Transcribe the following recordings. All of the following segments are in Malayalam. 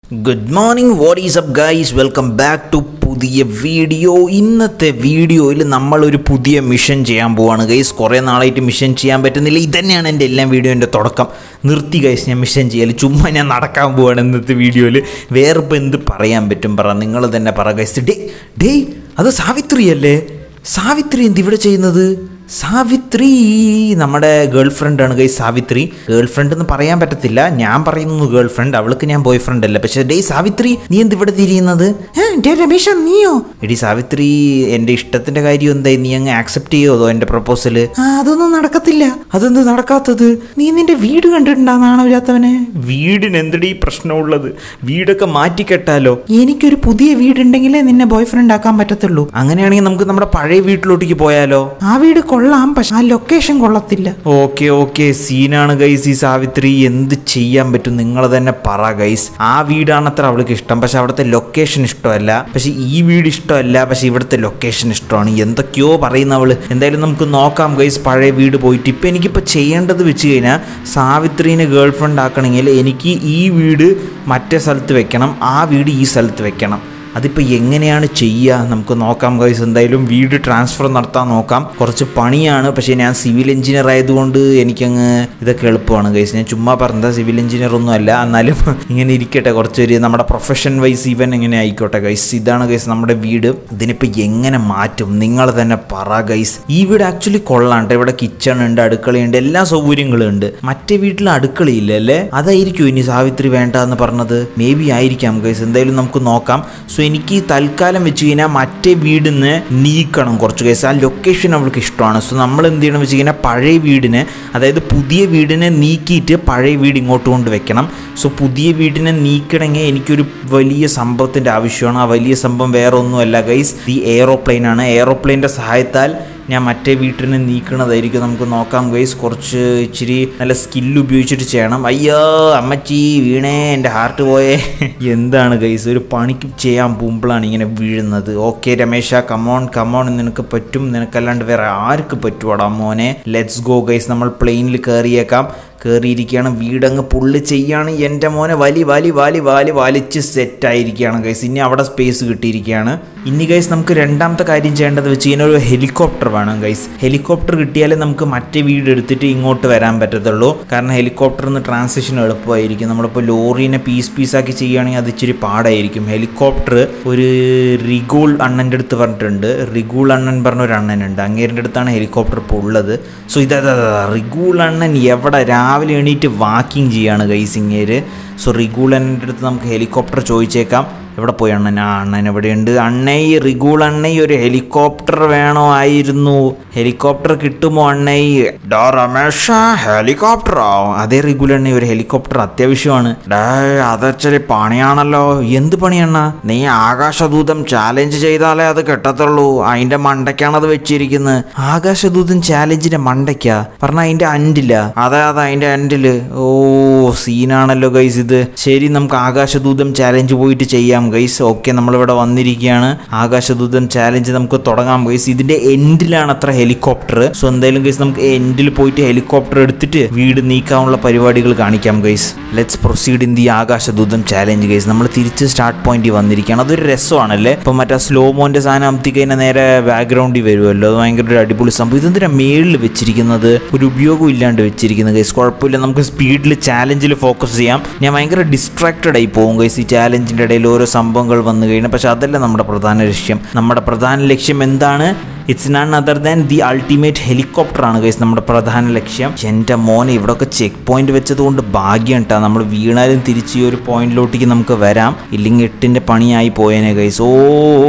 good morning what is up guys welcome back to പുതിയ വീഡിയോ ഇന്നത്തെ വീഡിയോയിൽ നമ്മളൊരു പുതിയ മിഷൻ ചെയ്യാൻ പോവാണ് ഗൈസ് കുറേ നാളായിട്ട് മിഷൻ ചെയ്യാൻ പറ്റുന്നില്ല ഇതന്നെയാണ് എൻ്റെ എല്ലാ വീഡിയോൻ്റെ തുടക്കം നിർത്തി ഗൈസ് ഞാൻ മിഷൻ ചെയ്യൽ ചുമ്മാ ഞാൻ നടക്കാൻ പോവാണ് ഇന്നത്തെ വീഡിയോയിൽ വേറെ ഇപ്പം എന്ത് പറയാൻ പറ്റും പറ നിങ്ങൾ തന്നെ പറ ഗൈസ് ഡേ ഡേ അത് സാവിത്രി അല്ലേ സാവിത്രി എന്ത് ഇവിടെ ചെയ്യുന്നത് സാവിത്രി നമ്മുടെ ഗേൾ ഫ്രണ്ട് ആണ് ഗൈ സാവിത്രി ഗേൾ ഫ്രണ്ട് എന്ന് പറയാൻ പറ്റത്തില്ല ഞാൻ പറയുന്നു ഗേൾ ഫ്രണ്ട് അവൾക്ക് ഞാൻ ബോയ് ഫ്രണ്ട് അല്ല പക്ഷെ ഡേ സാവിത്രി നീ എന്ത് ഇവിടെ തിരിയുന്നത് രമേശ നീയോ എടി സാവിത്രി എന്റെ ഇഷ്ടത്തിന്റെ കാര്യം എന്തായി നീ അങ്ങ് ആക്സെപ്റ്റ് ചെയ്യോതോ എന്റെ പ്രപ്പോസല് അതൊന്നും നടക്കത്തില്ല അതെന്ത് നടക്കാത്തത് നീ നിന്റെ വീട് കണ്ടിട്ടുണ്ടാന്നാണോ ഇല്ലാത്തവനെ വീടിന് എന്തെടി പ്രശ്നമുള്ളത് വീടൊക്കെ മാറ്റിക്കെട്ടാലോ എനിക്കൊരു പുതിയ വീടുണ്ടെങ്കിലേ നിന്നെ ബോയ് ഫ്രണ്ട് ആക്കാൻ പറ്റത്തുള്ളൂ അങ്ങനെയാണെങ്കിൽ നമുക്ക് നമ്മുടെ പഴയ വീട്ടിലോട്ടേക്ക് പോയാലോ ആ വീട് കൊള്ളാം പക്ഷെ ആ ലൊക്കേഷൻ കൊള്ളത്തില്ല ഓക്കെ ഓക്കെ സീനാണ് ഗൈസ് ഈ സാവിത്രി എന്ത് ചെയ്യാൻ പറ്റും നിങ്ങൾ തന്നെ പറ ഗൈസ് ആ വീടാണത്ര അവൾക്ക് ഇഷ്ടം പക്ഷെ അവിടുത്തെ ലൊക്കേഷൻ ഇഷ്ടമല്ല പക്ഷെ ഈ വീട് ഇഷ്ടമല്ല പക്ഷെ ഇവിടുത്തെ ലൊക്കേഷൻ ഇഷ്ടമാണ് എന്തൊക്കെയോ പറയുന്ന അവള് എന്തായാലും നമുക്ക് നോക്കാം ഗൈസ് പഴയ വീട് പോയിട്ട് ഇപ്പം എനിക്കിപ്പോൾ ചെയ്യേണ്ടത് വെച്ച് കഴിഞ്ഞാൽ സാവിത്രീനെ ഗേൾ ഫ്രണ്ട് ആക്കണമെങ്കിൽ എനിക്ക് ഈ വീട് മറ്റേ സ്ഥലത്ത് വെക്കണം ആ വീട് ഈ സ്ഥലത്ത് വെക്കണം അതിപ്പോൾ എങ്ങനെയാണ് ചെയ്യുക നമുക്ക് നോക്കാം ഗൈസ് എന്തായാലും വീട് ട്രാൻസ്ഫർ നടത്താൻ നോക്കാം കുറച്ച് പണിയാണ് പക്ഷേ ഞാൻ സിവിൽ എഞ്ചിനീയർ ആയതുകൊണ്ട് എനിക്കങ്ങ് ഇതൊക്കെ എളുപ്പമാണ് ഗൈസ് ഞാൻ ചുമ്മാ പറഞ്ഞത് സിവിൽ എഞ്ചിനീയർ ഒന്നും അല്ല എന്നാലും ഇങ്ങനെ ഇരിക്കട്ടെ കുറച്ചൊരു നമ്മുടെ പ്രൊഫഷൻ വൈസ് ഈവൻ എങ്ങനെ ആയിക്കോട്ടെ ഗൈസ് ഇതാണ് ഗൈസ് നമ്മുടെ വീട് ഇതിനിപ്പോൾ എങ്ങനെ മാറ്റും നിങ്ങൾ തന്നെ പറ ഗൈസ് ഈ വീട് ആക്ച്വലി കൊള്ളാണ്ട് ഇവിടെ കിച്ചൺ ഉണ്ട് അടുക്കളയുണ്ട് എല്ലാ സൗകര്യങ്ങളും ഉണ്ട് മറ്റേ വീട്ടിൽ അടുക്കളയില്ല അല്ലേ അതായിരിക്കും ഇനി സാവിത്രി വേണ്ട എന്ന് പറഞ്ഞത് മേ ബി ആയിരിക്കാം ഗൈസ് എന്തായാലും നമുക്ക് നോക്കാം സോ എനിക്ക് തൽക്കാലം വെച്ച് കഴിഞ്ഞാൽ മറ്റേ വീടിൽ നിന്ന് നീക്കണം കുറച്ച് കേസ് ആ ലൊക്കേഷൻ അവൾക്ക് ഇഷ്ടമാണ് സോ നമ്മൾ എന്ത് ചെയ്യണം വെച്ച് കഴിഞ്ഞാൽ പഴയ വീടിനെ അതായത് പുതിയ വീടിനെ നീക്കിയിട്ട് പഴയ വീട് ഇങ്ങോട്ട് കൊണ്ട് വെക്കണം സോ പുതിയ വീടിനെ നീക്കണമെങ്കിൽ എനിക്കൊരു വലിയ സംഭവത്തിൻ്റെ ആവശ്യമാണ് ആ വലിയ സംഭവം വേറെ ഒന്നുമല്ല ഗൈസ് ഈ എയറോപ്ലെയിൻ ആണ് എയറോപ്ലെയിൻ്റെ സഹായത്താൽ ഞാൻ മറ്റേ വീട്ടിനെ നീക്കണതായിരിക്കും നമുക്ക് നോക്കാം ഗൈസ് കുറച്ച് ഇച്ചിരി നല്ല സ്കില്ല് ഉപയോഗിച്ചിട്ട് ചെയ്യണം അയ്യോ അമ്മച്ചി വീണേ എൻ്റെ ഹാർട്ട് പോയേ എന്താണ് ഗൈസ് ഒരു പണിക്ക് ചെയ്യാൻ പോകുമ്പോഴാണ് ഇങ്ങനെ വീഴുന്നത് ഓക്കെ രമേശ കമോൺ കമോൺ നിനക്ക് പറ്റും നിനക്കല്ലാണ്ട് വേറെ ആർക്ക് പറ്റുവാടാ മോനെ ലെറ്റ്സ് ഗോ ഗൈസ് നമ്മൾ പ്ലെയിനിൽ കയറിയേക്കാം കയറിയിരിക്കുകയാണ് വീടങ്ങ് പുള്ളി ചെയ്യാണ് എൻ്റെ മോനെ വലി വലി വാലി വാലി വലിച്ച് സെറ്റായിരിക്കുകയാണ് ഗൈസ് ഇനി അവിടെ സ്പേസ് കിട്ടിയിരിക്കുകയാണ് ഇനി ഗൈസ് നമുക്ക് രണ്ടാമത്തെ കാര്യം ചെയ്യേണ്ടത് വെച്ച് കഴിഞ്ഞാൽ ഒരു ഹെലികോപ്റ്റർ വേണം ഗൈസ് ഹെലികോപ്റ്റർ കിട്ടിയാലേ നമുക്ക് മറ്റേ വീട് എടുത്തിട്ട് ഇങ്ങോട്ട് വരാൻ പറ്റത്തുള്ളൂ കാരണം ഹെലികോപ്റ്ററിൽ നിന്ന് ട്രാൻസിഷൻ എളുപ്പമായിരിക്കും നമ്മളിപ്പോൾ ലോറീനെ പീസ് പീസാക്കി ചെയ്യുകയാണെങ്കിൽ അത് ഇച്ചിരി പാടായിരിക്കും ഹെലികോപ്റ്റർ ഒരു റിഗൂൾ അണ്ണൻ്റെ അടുത്ത് പറഞ്ഞിട്ടുണ്ട് റിഗൂൾ അണ്ണൻ പറഞ്ഞ ഒരു അണ്ണനുണ്ട് അങ്ങേരുടെ അടുത്താണ് ഹെലികോപ്റ്റർ ഇപ്പോൾ ഉള്ളത് സോ ഇതാ റിഗൂൾ അണ്ണൻ എവിടെ രാവിലെ എണീറ്റ് വാക്കിംഗ് ചെയ്യാണ് ഗൈസ് ഇങ്ങേര് സോ റിഗൂൾ അണ്ണൻ്റെ അടുത്ത് നമുക്ക് ഹെലികോപ്റ്റർ ചോദിച്ചേക്കാം എവിടെ പോയി അണ്ണൻ ആ അണ്ണൻ എവിടെയുണ്ട് അണ്ണേ റിഗൂൾ അണ്ണേ ഒരു ഹെലികോപ്റ്റർ വേണോ ആയിരുന്നു ഹെലികോപ്റ്റർ കിട്ടുമോ അണ്ണേ ഡാ രമേശ ഹെലികോപ്റ്ററോ അതേ റിഗുൽ അണ്ണേ ഒരു ഹെലികോപ്റ്റർ അത്യാവശ്യമാണ് ഡേ അതച്ചരി പണിയാണല്ലോ എന്ത് പണിയണ്ണ നീ ആകാശദൂതം ചാലഞ്ച് ചെയ്താലേ അത് കിട്ടത്തുള്ളൂ അതിന്റെ മണ്ടയ്ക്കാണ് അത് വെച്ചിരിക്കുന്നത് ആകാശദൂതം ചാലഞ്ചിന്റെ മണ്ടയ്ക്കാ പറഞ്ഞ അതിന്റെ അൻഡില്ല അതെ അതെ അതിന്റെ അൻഡില് ഓ സീനാണല്ലോ ഗൈസ് ഇത് ശരി നമുക്ക് ആകാശദൂതം ചാലഞ്ച് പോയിട്ട് ചെയ്യാം ഗൈസ് ഓക്കെ നമ്മളിവിടെ വന്നിരിക്കുകയാണ് ആകാശദൂതൻ ചാലഞ്ച് നമുക്ക് തുടങ്ങാം ഗൈസ് ഇതിന്റെ എൻഡിലാണ് അത്ര ഹെലികോപ്റ്റർ സോ എന്തായാലും ഗൈസ് നമുക്ക് എൻഡിൽ പോയിട്ട് ഹെലികോപ്റ്റർ എടുത്തിട്ട് വീട് നീക്കാനുള്ള പരിപാടികൾ കാണിക്കാം guys let's proceed in the Akashadoothu challenge guys നമ്മൾ തിരിച്ച് സ്റ്റാർട്ട് പോയിന്റിൽ വന്നിരിക്കുകയാണ് അതൊരു രസമാണല്ലേ ഇപ്പം മറ്റേ സ്ലോ മോന്റെ സാധനം അമത്തി കഴിഞ്ഞാൽ നേരെ ബാക്ക്ഗ്രൗണ്ടിൽ വരുമല്ലോ അത് ഭയങ്കര ഒരു അടിപൊളി സംഭവം ഇതെന്തിനാ മേളിൽ വെച്ചിരിക്കുന്നത് ഒരു ഉപയോഗം ഇല്ലാണ്ട് വെച്ചിരിക്കുന്നത് ഗൈസ് കുഴപ്പമില്ല നമുക്ക് സ്പീഡിൽ ചാലഞ്ചിൽ ഫോക്കസ് ചെയ്യാം ഞാൻ ഭയങ്കര ഡിസ്ട്രാക്റ്റഡ് ആയി പോകും ഗൈസ് ഈ ചാലഞ്ചിൻ്റെ ഇടയിൽ ഓരോ സംഭവങ്ങൾ വന്നു കഴിഞ്ഞാൽ പക്ഷെ അതല്ല നമ്മുടെ പ്രധാന ലക്ഷ്യം നമ്മുടെ പ്രധാന ലക്ഷ്യം എന്താണ് it's none other than the ultimate helicopter ആണ് ഗൈസ് നമ്മുടെ പ്രധാന ലക്ഷ്യം എൻ്റെ മോനെ ഇവിടെയൊക്കെ ചെക്ക് പോയിന്റ് വെച്ചതുകൊണ്ട് ഭാഗ്യം കേട്ടോ നമ്മൾ വീണാലും തിരിച്ച് ഈ ഒരു പോയിന്റിലോട്ടേക്ക് നമുക്ക് വരാം ഇല്ലെങ്കിൽ എട്ടിൻ്റെ പണിയായി പോയേനെ ഗൈസ് ഓ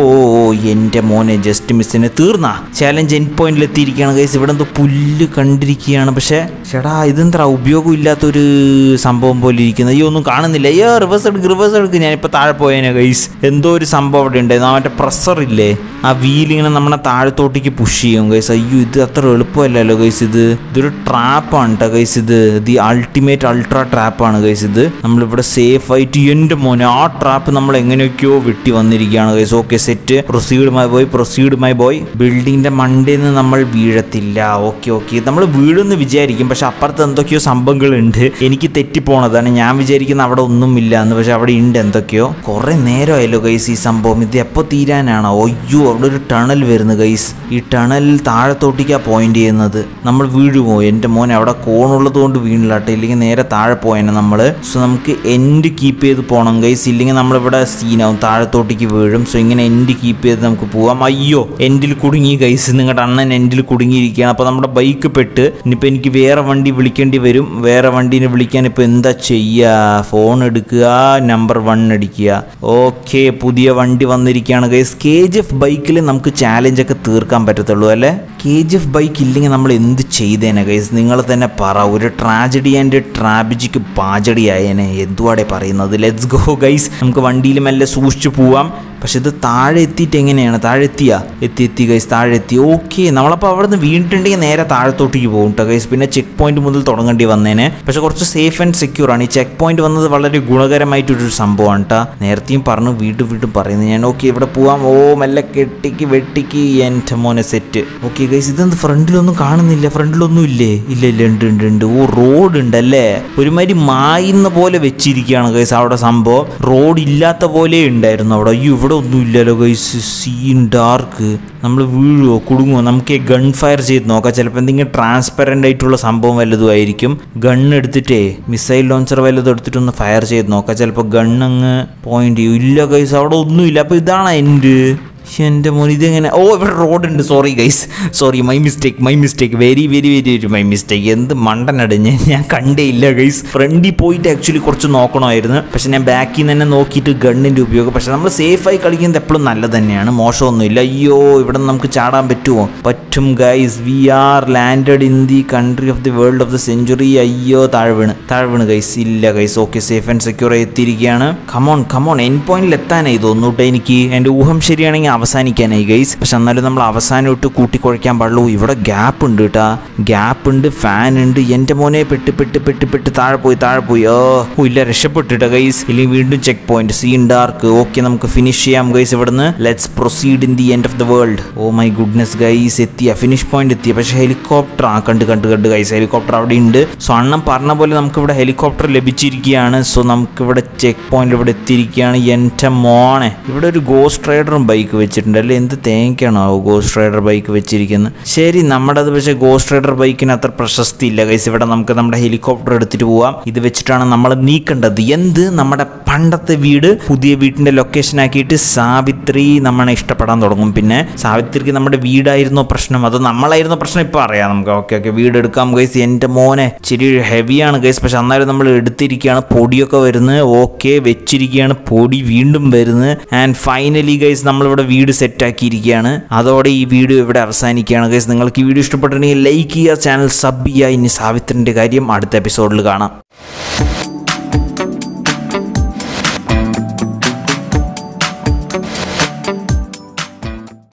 എൻ്റെ മോനെ ജസ്റ്റ് മിസ്സിന് തീർന്നാ ചാലഞ്ച് എൻ പോയിന്റിൽ എത്തിയിരിക്കുകയാണ് ഗൈസ് ഇവിടെ എന്തോ പുല്ല് കണ്ടിരിക്കുകയാണ് പക്ഷേ ചേടാ ഇതെന്താ ഉപയോഗം ഇല്ലാത്തൊരു സംഭവം പോലെ ഇരിക്കുന്നത് അയ്യോ ഒന്നും കാണുന്നില്ല അയ്യോ റിവേഴ്സ് എടുക്ക് റിവേഴ്സ് എടുക്ക് ഞാനിപ്പോൾ താഴെ പോയേനെ ഗൈസ് എന്തോ ഒരു സംഭവം അവിടെ ഉണ്ടായിരുന്നു ആ മറ്റേ പ്രഷർ ഇല്ലേ ആ വീൽ ഇങ്ങനെ നമ്മളെ താഴത്തോട്ട് താഴത്തോട്ടേക്ക് പുഷ് ചെയ്യും ഗൈസ് അയ്യോ ഇത് അത്ര എളുപ്പമല്ലല്ലോ ഗൈസ് ഇത് ഇതൊരു ട്രാപ്പാണ് കേട്ടോ ഗൈസ് ഇത് ദി അൾട്ടിമേറ്റ് അൾട്രാ ട്രാപ്പാണ് ഗൈസ് ഇത് നമ്മളിവിടെ സേഫ് ആയിട്ട് എൻ്റെ മോനെ ആ ട്രാപ്പ് നമ്മൾ എങ്ങനെയൊക്കെയോ വെട്ടി വന്നിരിക്കുകയാണ് guys okay set proceed my boy proceed my boy ബിൽഡിങ്ങിന്റെ മണ്ടയിൽ നിന്ന് നമ്മൾ വീഴത്തില്ല ഓക്കെ ഓക്കെ നമ്മൾ വീഴുമെന്ന് വിചാരിക്കും പക്ഷെ അപ്പുറത്ത് എന്തൊക്കെയോ സംഭവങ്ങളുണ്ട് എനിക്ക് തെറ്റിപ്പോണതാണ് ഞാൻ വിചാരിക്കുന്ന അവിടെ ഒന്നുമില്ല എന്ന് പക്ഷെ അവിടെ ഉണ്ട് എന്തൊക്കെയോ കുറെ നേരമായല്ലോ ഗൈസ് ഈ സംഭവം ഇത് എപ്പോൾ തീരാനാണോ ഒയ്യോ അവിടെ ഒരു ടണൽ വരുന്നു ഗൈസ് ഈ ടണലിൽ താഴത്തോട്ടേക്കാ പോയിന്റ് ചെയ്യുന്നത് നമ്മൾ വീഴുമോ എൻ്റെ മോൻ അവിടെ കോണുള്ളത് കൊണ്ട് വീണില്ലാട്ടെ ഇല്ലെങ്കിൽ നേരെ താഴെ പോയേനെ നമ്മൾ സോ നമുക്ക് എൻഡ് കീപ്പ് ചെയ്ത് പോകണം ഗൈസ് ഇല്ലെങ്കിൽ നമ്മളിവിടെ സീനാവും താഴത്തോട്ടേക്ക് വീഴും സോ ഇങ്ങനെ എൻഡ് കീപ്പ് ചെയ്ത് നമുക്ക് പോവാം അയ്യോ എൻഡിൽ കുടുങ്ങി ഗൈസ് നിങ്ങളുടെ അണ്ണൻ എൻഡിൽ കുടുങ്ങിയിരിക്കുകയാണ് അപ്പോൾ നമ്മുടെ ബൈക്ക് പെട്ട് ഇനിയിപ്പോൾ എനിക്ക് വേറെ വണ്ടി വിളിക്കേണ്ടി വരും വേറെ വണ്ടീനെ വിളിക്കാൻ ഇപ്പോൾ എന്താ ചെയ്യുക ഫോൺ എടുക്കുക നമ്പർ വൺ അടിക്കുക ഓക്കെ പുതിയ വണ്ടി വന്നിരിക്കുകയാണ് ഗൈസ് കെ ജി എഫ് ബൈക്കിൽ നമുക്ക് ചാലഞ്ച് ഒക്കെ തീർക്കാൻ പറ്റത്തുള്ളൂ അല്ലേ കെ ജി എഫ് ബൈക്ക് ഇല്ലെങ്കിൽ നമ്മൾ എന്ത് ചെയ്തേനെ ഗൈസ് നിങ്ങൾ തന്നെ പറ ഒരു ട്രാജഡി ആൻഡ് ട്രാബിജിക്ക് പാജഡി ആയേനെ എന്തുവാടെ പറയുന്നത് ലെറ്റ്സ് ഗോ ഗൈസ് നമുക്ക് വണ്ടിയിൽ മെല്ലെ സൂക്ഷിച്ചു പോവാം പക്ഷെ ഇത് താഴെ എത്തിയിട്ട് എങ്ങനെയാണ് താഴെ എത്തിയാ എത്തി എത്തി ഗൈസ് താഴെ എത്തി ഓക്കെ നമ്മളപ്പോൾ അവിടെ നിന്ന് വീണിട്ടുണ്ടെങ്കിൽ നേരെ താഴത്തോട്ടേക്ക് പോകും കേട്ടോ ഗൈസ് പിന്നെ ചെക്ക് പോയിന്റ് മുതൽ തുടങ്ങേണ്ടി വന്നേനെ പക്ഷെ കുറച്ച് സേഫ് ആൻഡ് സെക്യൂർ ആണ് ഈ ചെക്ക് പോയിന്റ് വന്നത് വളരെ ഗുണകരമായിട്ടൊരു സംഭവമാണ് കേട്ടോ നേരത്തെയും പറഞ്ഞു വീണ്ടും വീണ്ടും പറയുന്നത് ഞാൻ ഓക്കെ ഇവിടെ പോവാം ഓ മെല്ലെ കെട്ടിക്ക് വെട്ടിക്ക് എൻ്റെ മോനെ സെറ്റ് ഓക്കെ ഗൈസ് ഇതെന്ത് ഫ്രണ്ടിലൊന്നും കാണുന്നില്ല ഫ്രണ്ടിലൊന്നും ഇല്ലേ ഇല്ല ഇല്ല ഉണ്ട് ഉണ്ട് ഉണ്ട് ഓ റോഡ് ഉണ്ടല്ലേ ഒരുമാതിരി മായുന്ന പോലെ വെച്ചിരിക്കുകയാണ് ഗൈസ് അവിടെ സംഭവം റോഡ് ഇല്ലാത്ത പോലെ ഉണ്ടായിരുന്നു അവിടെ അയ്യോ ഇവിടെ ഒന്നും ഇല്ലല്ലോ ഗൈസ് സീൻ ഡാർക്ക് നമ്മൾ വീഴുവോ കുടുങ്ങുമോ നമുക്ക് ഗൺ ഫയർ ചെയ്ത് നോക്കാം ചിലപ്പോൾ എന്തെങ്കിലും ട്രാൻസ്പെറൻ്റ് ആയിട്ടുള്ള സംഭവം വല്ലതും ആയിരിക്കും ഗൺ എടുത്തിട്ടേ മിസൈൽ ലോഞ്ചർ വല്ലതും എടുത്തിട്ടൊന്ന് ഫയർ ചെയ്ത് നോക്കാം ചിലപ്പോൾ ഗൺ അങ്ങ് പോയിന്റ് ചെയ്യും ഇല്ല ഗൈസ് അവിടെ ഒന്നുമില്ല അപ്പോൾ ഇതാണ് എൻ്റെ എൻ്റെ മോൻ ഇതെങ്ങനെ ഓ ഇവിടെ റോഡ് ഉണ്ട് sorry guys sorry my mistake my mistake very very very very my mistake എന്ത് മണ്ടനടിഞ്ഞ് ഞാൻ കണ്ടേ ഇല്ല ഗൈസ് ഫ്രണ്ടിൽ പോയിട്ട് ആക്ച്വലി കുറച്ച് നോക്കണമായിരുന്നു പക്ഷെ ഞാൻ ബാക്കിൽ നിന്ന് തന്നെ നോക്കിയിട്ട് ഗണ്ണിൻ്റെ ഉപയോഗം പക്ഷെ നമ്മൾ സേഫായി കളിക്കുന്നത് എപ്പോഴും നല്ലത് തന്നെയാണ് മോശമൊന്നുമില്ല അയ്യോ ഇവിടെ നിന്ന് നമുക്ക് ചാടാൻ പറ്റുമോ പറ്റും guys we are landed in the country of the world of the century അയ്യോ താഴെ വീണ് താഴെ വീണ് ഗൈസ് ഇല്ല guys okay safe and secure എത്തിയിരിക്കുകയാണ് കമോൺ കമോൺ എൻ പോയിന്റിൽ എത്താനായി തോന്നൂട്ടെ എനിക്ക് എൻ്റെ ഊഹം ശരിയാണെങ്കിൽ അവസാനിക്കാനായി ഗൈസ് പക്ഷെ എന്നാലും നമ്മൾ അവസാനം ഇട്ട് കൂട്ടിക്കുഴയ്ക്കാൻ പാടുള്ളൂ ഇവിടെ ഗ്യാപ്പ് ഉണ്ട് കേട്ടാ ഗ്യാപ്പ് ഉണ്ട് ഫാൻ ഉണ്ട് എൻ്റെ മോനെ പെട്ട് പെട്ട് പെട്ട് പെട്ട് താഴെ പോയി താഴെ പോയി ഓ ഓ, ഇല്ല രക്ഷപ്പെട്ടിട്ടാ ഗൈസ് ഇല്ലെങ്കിൽ വീണ്ടും check point scene dark okay നമുക്ക് ഫിനിഷ് ചെയ്യാം ഗൈസ് ഇവിടുന്ന് let's proceed in the end of the world oh my goodness guys എത്തിയ ഫിനിഷ് പോയിന്റ് എത്തിയ പക്ഷെ ഹെലികോപ്റ്റർ ആ കണ്ട് കണ്ട് കണ്ട് ഗൈസ് ഹെലികോപ്റ്റർ അവിടെ ഉണ്ട് സോ അണ്ണം പറഞ്ഞ പോലെ നമുക്ക് ഇവിടെ ഹെലികോപ്റ്റർ ലഭിച്ചിരിക്കുകയാണ് സോ നമുക്ക് ഇവിടെ ചെക്ക് പോയിന്റ് ഇവിടെ എത്തിയിരിക്കുകയാണ് എൻ്റെ മോനെ ഇവിടെ ഒരു ഗോസ്റ്റ് റൈഡറും ബൈക്ക് വെച്ചിട്ടുണ്ട് അല്ലേ എന്ത് തേങ്ങയ്ക്കാണോ ഗോസ്റ്റ് റൈഡർ ബൈക്ക് വെച്ചിരിക്കുന്നത് ശരി നമ്മുടെ അത് പക്ഷേ ഗോസ്റ്റ് റൈഡർ ബൈക്കിന് അത്ര പ്രശസ്തി ഇല്ല ഗൈസ് ഇവിടെ നമുക്ക് നമ്മുടെ ഹെലികോപ്റ്റർ എടുത്തിട്ട് പോവാം ഇത് വെച്ചിട്ടാണ് നമ്മൾ നീക്കേണ്ടത് എന്ത് നമ്മുടെ പണ്ടത്തെ വീട് പുതിയ വീട്ടിന്റെ ലൊക്കേഷൻ ആക്കിയിട്ട് സാവിത്രി നമ്മളെ ഇഷ്ടപ്പെടാൻ തുടങ്ങും പിന്നെ സാവിത്രിക്ക് നമ്മുടെ വീടായിരുന്നോ പ്രശ്നം അത് നമ്മളായിരുന്നോ പ്രശ്നം ഇപ്പൊ അറിയാം നമുക്ക് ഓക്കെ ഓക്കെ വീട് എടുക്കാം ഗൈസ് എൻ്റെ മോനെ ഇച്ചിരി ഹെവിയാണ് ഗൈസ് പക്ഷെ എന്നാലും നമ്മൾ എടുത്തിരിക്കുകയാണ് പൊടിയൊക്കെ വരുന്നത് ഓക്കെ വെച്ചിരിക്കുകയാണ് പൊടി വീണ്ടും വരുന്നത് ആൻഡ് ഫൈനലി ഗൈസ് നമ്മളിവിടെ വീട് സെറ്റ് ആക്കിയിരിക്കുകയാണ് അതോടെ ഈ വീഡിയോ ഇവിടെ അവസാനിക്കുകയാണ് ഗൈസ് നിങ്ങൾക്ക് ഈ വീഡിയോ ഇഷ്ടപ്പെട്ടിട്ടുണ്ടെങ്കിൽ ലൈക്ക് ചെയ്യുക ചാനൽ സബ് ചെയ്യുക ഇനി സാവിത്രിൻ്റെ കാര്യം അടുത്ത എപ്പിസോഡിൽ കാണാം